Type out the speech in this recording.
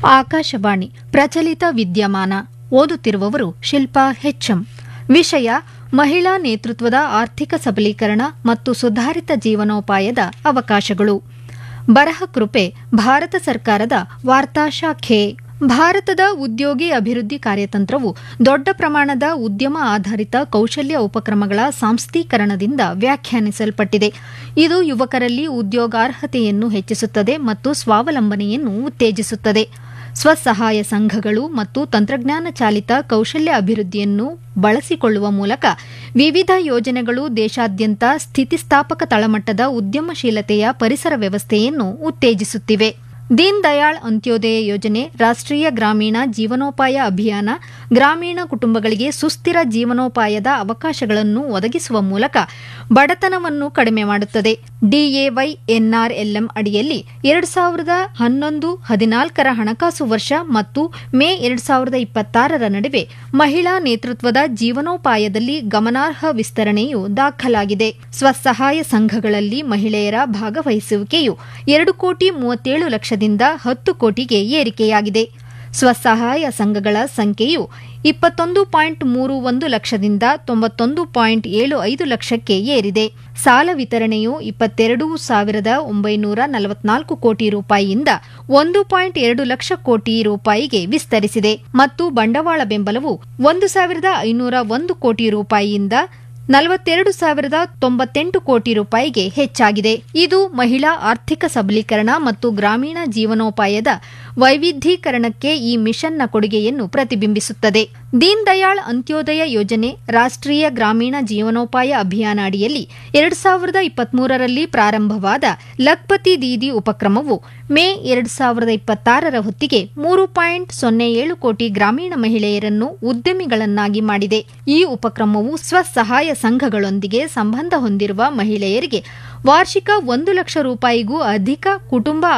ಆಕಾಶವಾಣಿ ಪ್ರಚಲಿತ ವಿದ್ಯಮಾನ ಓದುತ್ತಿರುವವರು ಶಿಲ್ಪಾ ಹೆಚ್ಎಂ ವಿಷಯ ಮಹಿಳಾ ನೇತೃತ್ವದ ಆರ್ಥಿಕ ಸಬಲೀಕರಣ ಮತ್ತು ಸುಧಾರಿತ ಜೀವನೋಪಾಯದ ಅವಕಾಶಗಳು ಬರಹ ಕೃಪೆ ಭಾರತ ಸರ್ಕಾರದ ವಾರ್ತಾ ಶಾಖೆ ಭಾರತದ ಉದ್ಯೋಗಿ ಅಭಿವೃದ್ಧಿ ಕಾರ್ಯತಂತ್ರವು ದೊಡ್ಡ ಪ್ರಮಾಣದ ಉದ್ಯಮ ಆಧಾರಿತ ಕೌಶಲ್ಯ ಉಪಕ್ರಮಗಳ ಸಾಂಸ್ಥೀಕರಣದಿಂದ ವ್ಯಾಖ್ಯಾನಿಸಲ್ಪಟ್ಟಿದೆ ಇದು ಯುವಕರಲ್ಲಿ ಉದ್ಯೋಗಾರ್ಹತೆಯನ್ನು ಹೆಚ್ಚಿಸುತ್ತದೆ ಮತ್ತು ಸ್ವಾವಲಂಬನೆಯನ್ನು ಉತ್ತೇಜಿಸುತ್ತದೆ ಸ್ವಸಹಾಯ ಸಂಘಗಳು ಮತ್ತು ತಂತ್ರಜ್ಞಾನ ಚಾಲಿತ ಕೌಶಲ್ಯ ಅಭಿವೃದ್ಧಿಯನ್ನು ಬಳಸಿಕೊಳ್ಳುವ ಮೂಲಕ ವಿವಿಧ ಯೋಜನೆಗಳು ದೇಶಾದ್ಯಂತ ಸ್ಥಿತಿಸ್ಥಾಪಕ ತಳಮಟ್ಟದ ಉದ್ಯಮಶೀಲತೆಯ ಪರಿಸರ ವ್ಯವಸ್ಥೆಯನ್ನು ಉತ್ತೇಜಿಸುತ್ತಿವೆ ದೀನ್ ದಯಾಳ್ ಅಂತ್ಯೋದಯ ಯೋಜನೆ ರಾಷ್ಟ್ರೀಯ ಗ್ರಾಮೀಣ ಜೀವನೋಪಾಯ ಅಭಿಯಾನ ಗ್ರಾಮೀಣ ಕುಟುಂಬಗಳಿಗೆ ಸುಸ್ಥಿರ ಜೀವನೋಪಾಯದ ಅವಕಾಶಗಳನ್ನು ಒದಗಿಸುವ ಮೂಲಕ ಬಡತನವನ್ನು ಕಡಿಮೆ ಮಾಡುತ್ತದೆ ಡಿಎವೈ ಎನ್ಆರ್ಎಲ್ಎಂ ಅಡಿಯಲ್ಲಿ ಎರಡು ಸಾವಿರದ ಹನ್ನೊಂದು ಹದಿನಾಲ್ಕರ ಹಣಕಾಸು ವರ್ಷ ಮತ್ತು ಮೇ ಎರಡು ಸಾವಿರದ ಇಪ್ಪತ್ತಾರರ ನಡುವೆ ಮಹಿಳಾ ನೇತೃತ್ವದ ಜೀವನೋಪಾಯದಲ್ಲಿ ಗಮನಾರ್ಹ ವಿಸ್ತರಣೆಯು ದಾಖಲಾಗಿದೆ ಸ್ವಸಹಾಯ ಸಂಘಗಳಲ್ಲಿ ಮಹಿಳೆಯರ ಭಾಗವಹಿಸುವಿಕೆಯು ಎರಡು ಕೋಟಿ ಮೂವತ್ತೇಳು ಲಕ್ಷದಿಂದ ಹತ್ತು ಕೋಟಿಗೆ ಏರಿಕೆಯಾಗಿದೆ ಸ್ವಸಹಾಯ ಸಂಘಗಳ ಸಂಖ್ಯೆಯು ಇಪ್ಪತ್ತೊಂದು ಪಾಯಿಂಟ್ ಮೂರು ಒಂದು ಲಕ್ಷದಿಂದ ತೊಂಬತ್ತೊಂದು ಪಾಯಿಂಟ್ ಏಳು ಐದು ಲಕ್ಷಕ್ಕೆ ಏರಿದೆ ಸಾಲ ವಿತರಣೆಯು ಇಪ್ಪತ್ತೆರಡು ಸಾವಿರದ ಒಂಬೈನೂರ ನಲವತ್ನಾಲ್ಕು ಕೋಟಿ ರೂಪಾಯಿಯಿಂದ ಒಂದು ಪಾಯಿಂಟ್ ಎರಡು ಲಕ್ಷ ಕೋಟಿ ರೂಪಾಯಿಗೆ ವಿಸ್ತರಿಸಿದೆ ಮತ್ತು ಬಂಡವಾಳ ಬೆಂಬಲವು ಒಂದು ಸಾವಿರದ ಐನೂರ ಒಂದು ಕೋಟಿ ರೂಪಾಯಿಯಿಂದ ನಲವತ್ತೆರಡು ಸಾವಿರದ ತೊಂಬತ್ತೆಂಟು ಕೋಟಿ ರೂಪಾಯಿಗೆ ಹೆಚ್ಚಾಗಿದೆ ಇದು ಮಹಿಳಾ ಆರ್ಥಿಕ ಸಬಲೀಕರಣ ಮತ್ತು ಗ್ರಾಮೀಣ ಜೀವನೋಪಾಯದ ವೈವಿಧ್ಯೀಕರಣಕ್ಕೆ ಈ ಮಿಷನ್ನ ಕೊಡುಗೆಯನ್ನು ಪ್ರತಿಬಿಂಬಿಸುತ್ತದೆ ದೀನ್ ದಯಾಳ್ ಅಂತ್ಯೋದಯ ಯೋಜನೆ ರಾಷ್ಟ್ರೀಯ ಗ್ರಾಮೀಣ ಜೀವನೋಪಾಯ ಅಭಿಯಾನ ಅಡಿಯಲ್ಲಿ ಎರಡು ಸಾವಿರದ ಇಪ್ಪತ್ಮೂರರಲ್ಲಿ ಪ್ರಾರಂಭವಾದ ಲಖ್ಪತಿ ದೀದಿ ಉಪಕ್ರಮವು ಮೇ ಎರಡು ಸಾವಿರದ ಇಪ್ಪತ್ತಾರರ ಹೊತ್ತಿಗೆ ಮೂರು ಪಾಯಿಂಟ್ ಸೊನ್ನೆ ಏಳು ಕೋಟಿ ಗ್ರಾಮೀಣ ಮಹಿಳೆಯರನ್ನು ಉದ್ಯಮಿಗಳನ್ನಾಗಿ ಮಾಡಿದೆ ಈ ಉಪಕ್ರಮವು ಸ್ವಸಹಾಯ ಸಂಘಗಳೊಂದಿಗೆ ಸಂಬಂಧ ಹೊಂದಿರುವ ಮಹಿಳೆಯರಿಗೆ ವಾರ್ಷಿಕ ಒಂದು ಲಕ್ಷ ರೂಪಾಯಿಗೂ ಅಧಿಕ ಕುಟುಂಬ